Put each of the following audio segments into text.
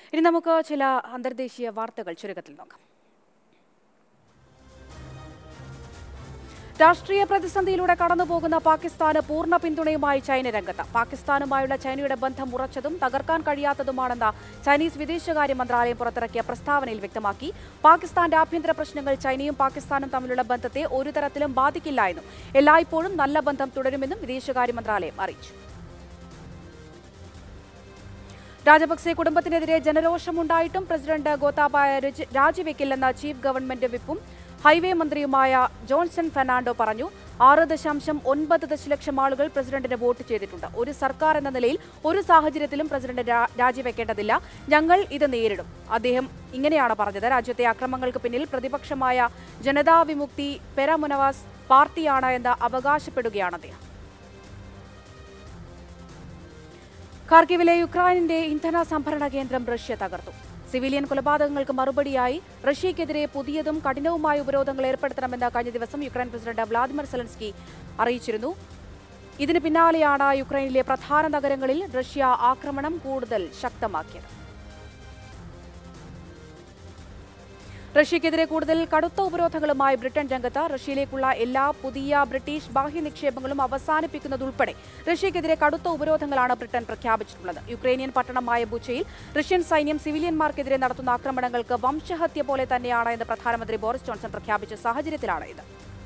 ഇനി നമുക്ക് ചില അന്തർദേശീയ വാർത്തകൾ ചുരുക്കത്തിൽ നോക്കാം രാഷ്ട്രീയ പ്രതിസന്ധിയിലൂടെ കടന്നുപോകുന്ന പാകിസ്ഥാന് പൂർണ്ണ പിന്തുണയുമായി ചൈന രംഗത്ത് പാകിസ്ഥാനുമായുള്ള ചൈനയുടെ ബന്ധം ഉറച്ചതും തകർക്കാൻ കഴിയാത്തതുമാണെന്ന് ചൈനീസ് വിദേശകാര്യ മന്ത്രാലയം പുറത്തിറക്കിയ പ്രസ്താവനയിൽ വ്യക്തമാക്കി പാകിസ്ഥാന്റെ ആഭ്യന്തര പ്രശ്നങ്ങൾ ചൈനയും പാകിസ്ഥാനും തമ്മിലുള്ള ബന്ധത്തെ ഒരു തരത്തിലും ബാധിക്കില്ല എന്നും എല്ലായ്പ്പോഴും നല്ല ബന്ധം തുടരുമെന്നും വിദേശകാര്യ മന്ത്രാലയം അറിയിച്ചു രാജപക്സെ കുടുംബത്തിനെതിരെ ജനരോഷമുണ്ടായിട്ടും പ്രസിഡന്റ് ഗോതാബായ രജി- രാജിവെക്കില്ലെന്ന ചീഫ് ഗവൺമെന്റ് വിപ്പും ഹൈവേ മന്ത്രിയുമായ ജോൺസൺ ഫെർണാണ്ടോ പറഞ്ഞു ആറ് ദശാംശം ഒൻപത് ദശലക്ഷം ആളുകൾ പ്രസിഡന്റിന് വോട്ട് ചെയ്തിട്ടുണ്ട് ഒരു സർക്കാർ എന്ന നിലയിൽ ഒരു സാഹചര്യത്തിലും പ്രസിഡന്റ് രാ- രാജിവെക്കേണ്ടതില്ല ഞങ്ങൾ ഇത് നേരിടും അദ്ദേഹം ഇങ്ങനെയാണ് പറഞ്ഞത് രാജ്യത്തെ അക്രമങ്ങൾക്ക് പിന്നിൽ പ്രതിപക്ഷമായ ജനതാ വിമുക്തി പെരമുനവാസ് പാർട്ടിയാണ് എന്ന് അവകാശപ്പെടുകയാണ് അദ്ദേഹം ഖാർക്കിവിലെ യുക്രൈനിന്റെ ഇന്ധന സംഭരണ കേന്ദ്രം റഷ്യ തകർത്തു സിവിലിയൻ കൊലപാതകങ്ങൾക്ക് മറുപടിയായി റഷ്യയ്ക്കെതിരെ പുതിയതും കഠിനവുമായ ഉപരോധങ്ങൾ ഏർപ്പെടുത്തണമെന്ന് കഴിഞ്ഞ ദിവസം യുക്രൈൻ പ്രസിഡന്റ് വ്ളാദിമിർ സെലൻസ്കി അറിയിച്ചിരുന്നു ഇതിന് പിന്നാലെയാണ് യുക്രൈനിലെ പ്രധാന നഗരങ്ങളിൽ റഷ്യ ആക്രമണം കൂടുതൽ ശക്തമാക്കിയത് റഷ്യക്കെതിരെ കൂടുതൽ കടുത്ത ഉപരോധങ്ങളുമായി ബ്രിട്ടൻ രംഗത്ത് റഷ്യയിലേക്കുള്ള എല്ലാ പുതിയ ബ്രിട്ടീഷ് ബാഹ്യ നിക്ഷേപങ്ങളും അവസാനിപ്പിക്കുന്നതുൾപ്പെടെ റഷ്യക്കെതിരെ കടുത്ത ഉപരോധങ്ങളാണ് ബ്രിട്ടൻ പ്രഖ്യാപിച്ചിട്ടുള്ളത് യുക്രൈനിയൻ പട്ടണമായ ബുച്ചയിൽ റഷ്യൻ സൈന്യം സിവിലിയന്മാർക്കെതിരെ നടത്തുന്ന ആക്രമണങ്ങൾക്ക് വംശഹത്യ പോലെ തന്നെയാണ് എന്ന് പ്രധാനമന്ത്രി ബോറിസ് ജോൺസൺ പ്രഖ്യാപിച്ച സാഹചര്യത്തിലാണ് ഇത്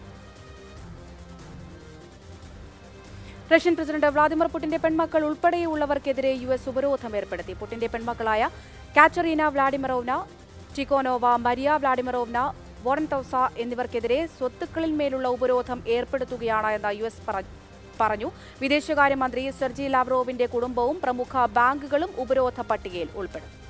റഷ്യൻ പ്രസിഡന്റ് വ്ളാദിമിർ പുടിന്റെ പെൺമക്കൾ ഉൾപ്പെടെയുള്ളവർക്കെതിരെ യു എസ് ഉപരോധം ഏർപ്പെടുത്തി പുടിന്റെ പെൺമക്കളായ കാറ്ററീന വ്ളാഡിമിറോവ്ന ടിക്കോനോവ മരിയ വ്ളാഡിമിറോവ്ന വോറൻടോസ എന്നിവർക്കെതിരെ സ്വത്തുക്കളിൽ മേലുള്ള ഉപരോധം ഏർപ്പെടുത്തുകയാണ് എന്ന് യു എസ് പറഞ്ഞു വിദേശകാര്യമന്ത്രി സെർജി ലാവ്റോവിന്റെ കുടുംബവും പ്രമുഖ ബാങ്കുകളും ഉപരോധ പട്ടികയിൽ ഉൾപ്പെടും